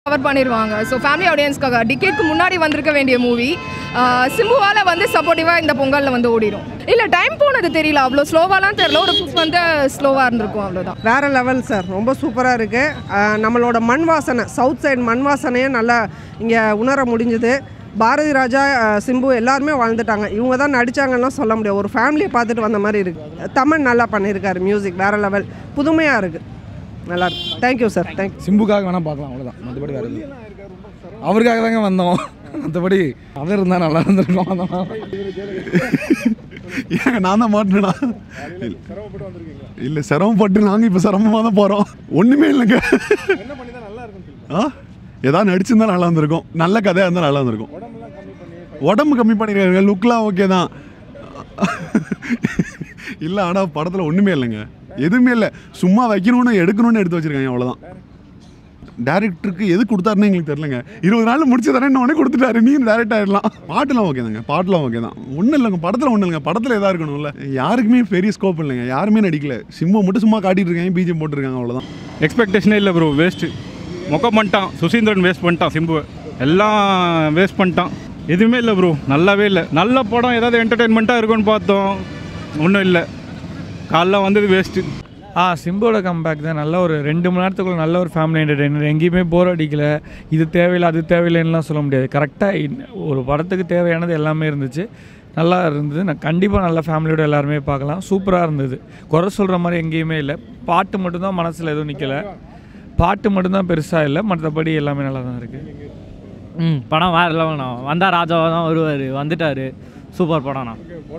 cover பண்ணிடுவாங்க so family ஆடியன்ஸ்க்காக டிக்கெட்க்கு முன்னாடி வந்திருக்க வேண்டிய மூவி சிம்புவால் வந்து சப்போர்ட்டிவாக இந்த பொங்கலில் வந்து ஓடிடும் இல்லை டைம் போனது தெரியல அவ்வளோ ஸ்லோவாலாம் தெரியல ஒரு வந்து ஸ்லோவாக இருந்திருக்கும் அவ்வளோதான் வேற லெவல் சார் ரொம்ப சூப்பராக இருக்குது நம்மளோட மண் வாசனை சவுத் சைடு மண் வாசனையே நல்லா இங்கே உணர முடிஞ்சுது பாரதி ராஜா அஹ், சிம்பு எல்லாருமே வாழ்ந்துட்டாங்க இவங்க தான் நடித்தாங்கன்னா சொல்ல முடியாது ஒரு ஃபேமிலியை பார்த்துட்டு வந்த மாதிரி இருக்குது தமிழ் நல்லா பண்ணியிருக்காரு மியூசிக் வேற லெவல் புதுமையாக இருக்குது நல்லா இருக்கு தேங்க்யூ சார் தேங்க்யூ சிம்புக்காக வேணால் பார்க்கலாம் அவ்வளோதான் மற்றபடி வேறு எதுவும் அவருக்காக தாங்க வந்தோம் மற்றபடி அவர் இருந்தால் நல்லா இருந்திருக்கும் அந்த ஏங்க நான் தான் மாட்டினேனா இல்லை சிரமப்பட்டு நாங்கள் இப்போ சிரமமாக தான் போகிறோம் ஒன்றுமே இல்லைங்க ஆ ஏதாவது நடிச்சிருந்தா நல்லா இருந்திருக்கும் நல்ல கதையாக இருந்தால் நல்லா இருந்திருக்கும் உடம்பு கம்மி பண்ணிருக்காங்க லுக்லாம் ஓகே தான் இல்லை ஆனால் படத்தில் ஒன்றுமே இல்லைங்க எதுவுமே இல்லை சும்மா வைக்கணும்னு எடுக்கணும்னு எடுத்து வச்சிருக்காங்க அவ்வளோதான் டேரக்டருக்கு எது கொடுத்தாருன்னு எங்களுக்கு தெரிலங்க இருபது நாள் முடிச்சு தரேன் உடனே கொடுத்துட்டாரு நீ டேரக்ட் ஆயிடலாம் பாட்டுலாம் ஓகே தாங்க பாட்டுலாம் ஓகே தான் ஒன்றும் இல்லைங்க படத்தில் ஒன்றும் இல்லைங்க படத்தில் எதா இருக்கணும்ல யாருக்குமே பெரிய ஸ்கோப் இல்லைங்க யாருமே நடிக்கல சிம்மா மட்டும் சும்மா காட்டிட்டு இருக்காங்க பிஜிஎம் போட்டிருக்காங்க அவ்வளோதான் எக்ஸ்பெக்டேஷனே இல்லை ப்ரோ வேஸ்ட்டு மொக்க பண்ணிட்டான் சுசீந்திரன் வேஸ்ட் பண்ணிட்டான் சிம்புவை எல்லாம் வேஸ்ட் பண்ணிட்டான் எதுவுமே இல்லை ப்ரோ நல்லாவே இல்லை நல்ல படம் ஏதாவது என்டர்டெயின்மெண்ட்டாக இருக்கும்னு பார்த்தோம் ஒன்றும் இல்லை காலைல வந்தது வேஸ்ட்டு ஆ சிம்போட கம்பேக் தான் நல்ல ஒரு ரெண்டு மணி நேரத்துக்குள்ள நல்ல ஒரு ஃபேமிலி என்டர்டெய்னர் எங்கேயுமே போர் அடிக்கல இது தேவையில்லை அது தேவையில்லைன்னுலாம் சொல்ல முடியாது கரெக்டாக ஒரு படத்துக்கு தேவையானது எல்லாமே இருந்துச்சு நல்லா இருந்தது நான் கண்டிப்பாக நல்ல ஃபேமிலியோட எல்லாருமே பார்க்கலாம் சூப்பராக இருந்தது குறை சொல்கிற மாதிரி எங்கேயுமே இல்லை பாட்டு மட்டும்தான் மனசில் எதுவும் நிற்கல பாட்டு மட்டும்தான் பெருசாக இல்லை மற்றபடி எல்லாமே நல்லா தான் இருக்குது ம் படம் வேறு லெவல்ண்ணா வந்தால் ராஜாவாக தான் வருவார் வந்துட்டார் சூப்பர் படம்ண்ணா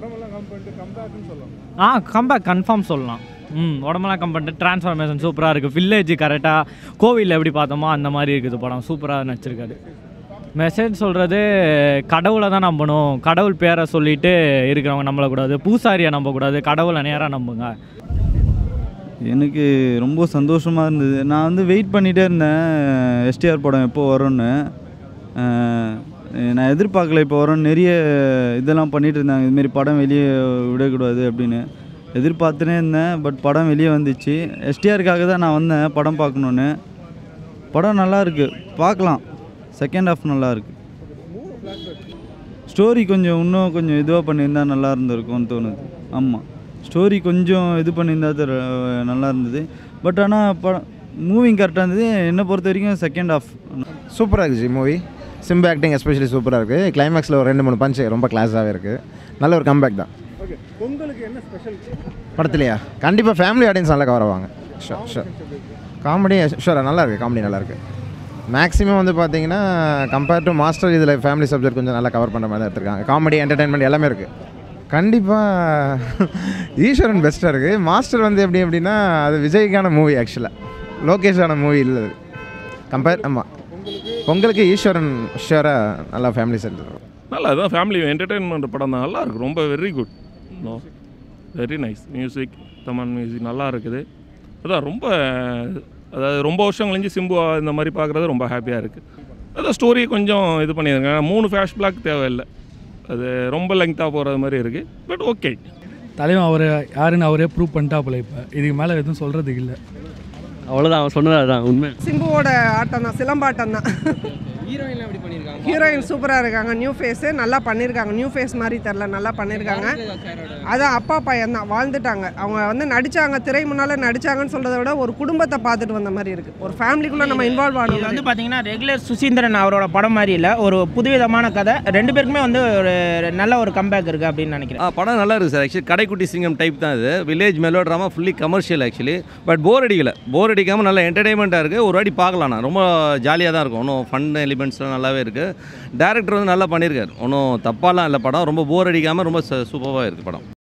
ஆ கம்பேக் கன்ஃபார்ம் சொல்லலாம் ம் உடம்பெல்லாம் கம் பண்ணிட்டு ட்ரான்ஸ்ஃபார்மேஷன் சூப்பராக இருக்குது வில்லேஜ் கரெக்டாக கோவிலில் எப்படி பார்த்தோமோ அந்த மாதிரி இருக்குது படம் சூப்பராக நடிச்சிருக்காரு மெசேஜ் சொல்கிறது கடவுளை தான் நம்பணும் கடவுள் பேரை சொல்லிட்டு இருக்கிறவங்க நம்பக்கூடாது பூசாரியை நம்பக்கூடாது கடவுளை நேராக நம்புங்க எனக்கு ரொம்ப சந்தோஷமாக இருந்தது நான் வந்து வெயிட் பண்ணிகிட்டே இருந்தேன் எஸ்டிஆர் படம் எப்போ வரும்னு அஹ், நான் எதிர்பார்க்கல இப்போ வரும் நிறைய இதெல்லாம் பண்ணிட்டு இருந்தாங்க இதுமாரி படம் வெளியே விடக்கூடாது அப்படின்னு எதிர்பார்த்துனே இருந்தேன் பட் படம் வெளியே வந்துச்சு எஸ்டிஆருக்காக தான் நான் வந்தேன் படம் பார்க்கணுன்னு படம் நல்லா இருக்கு பார்க்கலாம் செகண்ட் ஹாஃப் நல்லா இருக்கு ஸ்டோரி கொஞ்சம் இன்னும் கொஞ்சம் இதுவாக பண்ணியிருந்தா நல்லா இருந்திருக்கும்னு தோணுது ஆமாம் ஸ்டோரி கொஞ்சம் இது பண்ணியிருந்தா தெர- நல்லா இருந்தது பட் ஆனால் படம் மூவிங் கரெக்டாக இருந்தது என்னை பொறுத்த வரைக்கும் செகண்ட் ஹாஃப் சூப்பராக இருந்துச்சு மூவி சிம்பு ஆக்டிங் எஸ்பெஷலி சூப்பராக இருக்குது கிளைமேக்ஸில் ஒரு ரெண்டு மூணு பஞ்ச் ரொம்ப கிளாஸாகவே இருக்குது நல்ல ஒரு கம்பேக் தான் படத்துலையா கண்டிப்பாக ஃபேமிலி ஆடியன்ஸ் நல்லா கவர் ஆவாங்க ஷோர் ஷோர் காமெடி ஷோரா நல்லா இருக்குது காமெடி நல்லா இருக்குது மேக்ஸிமம் வந்து பார்த்தீங்கன்னா கம்பேர் டு மாஸ்டர் இதில் ஃபேமிலி சப்ஜெக்ட் கொஞ்சம் நல்லா கவர் பண்ணுற மாதிரி தான் எடுத்திருக்காங்க காமெடி என்டர்டைன்மெண்ட் எல்லாமே இருக்குது கண்டிப்பாக ஈஸ்வரன் பெஸ்ட்டாக இருக்குது மாஸ்டர் வந்து எப்படி அப்படின்னா அது விஜய்க்கான மூவி ஆக்சுவலாக லோகேஷான மூவி இல்லை அது கம்பேர் ஆமாம் பொங்கலுக்கு ஈஸ்வரன் ஷியராக நல்லா ஃபேமிலி சென்டர் நல்லா அதான் ஃபேமிலி என்டர்டெயின்மெண்ட் படம் தான் நல்லா இருக்கு ரொம்ப very good no very nice music Thaman music நல்லா இருக்குது அதான் ரொம்ப அதாவது ரொம்ப வருஷம் கழிஞ்சு சிம்பு இந்த மாதிரி பார்க்குறது ரொம்ப ஹாப்பியாக இருக்குது அதான் ஸ்டோரியை கொஞ்சம் இது பண்ணியிருக்காங்க மூணு ஃபேஷ் பிளாக் தேவையில்லை அது ரொம்ப லெங்க்த்தாக போகிறது மாதிரி இருக்குது பட் ஓகே தலைவன் அவர் யாருன்னு அவரே ப்ரூவ் பண்ணிட்டாப்புல இப்போ இதுக்கு மேலே எதுவும் சொல்கிறதுக்கு இல்லை அவ்வளோதான் அவன் சொன்னது அதான் உண்மை சிம்புவோட ஆட்டம் தான் சிலம்பாட்டம் தான் ஹீரோயின்லாம் எப்படி பண்ணியிருக்காங்க ஹீரோயின் சூப்பராக இருக்காங்க நியூ ஃபேஸு நல்லா பண்ணியிருக்காங்க நியூ ஃபேஸ் மாதிரி தெரில நல்லா பண்ணியிருக்காங்க அதான் அப்பா பையன் தான் வாழ்ந்துட்டாங்க அவங்க வந்து நடித்தாங்க திரை முன்னால் நடித்தாங்கன்னு சொல்கிறத விட ஒரு குடும்பத்தை பார்த்துட்டு வந்த மாதிரி இருக்குது ஒரு ஃபேமிலிக்குள்ளே நம்ம இன்வால்வ் இது ஆனோம் வந்து பார்த்தீங்கன்னா ரெகுலர் சுசீந்திரன் அவரோட படம் மாதிரி இல்லை ஒரு புதுவிதமான கதை ரெண்டு பேருக்குமே வந்து ஒரு நல்ல ஒரு கம்பேக் இருக்குது அப்படின்னு நினைக்கிறேன் ஆ படம் நல்லா இருக்குது சார் ஆக்சுவலி கடைக்குட்டி சிங்கம் டைப் தான் இது village melodrama fully commercial actually but bore அடிக்கல போர் அடிக்காமல் நல்ல என்டர்டைன்மெண்ட்டாக இருக்குது ஒரு வாட்டி பார்க்கலாம் நான் ரொம்ப ஜாலியாக தான் இருக்கும் ஒன்றும் ஃபன் எலிமெண்ட்ஸ்லாம் நல்லாவே இருக்குது டேரக்டர் வந்து நல்லா பண்ணியிருக்காரு ஒன்றும் தப்பாலாம் இல்லை படம் ரொம்ப போர் அடிக்காமல் ரொம்ப சூப்பராக இருக்குது படம்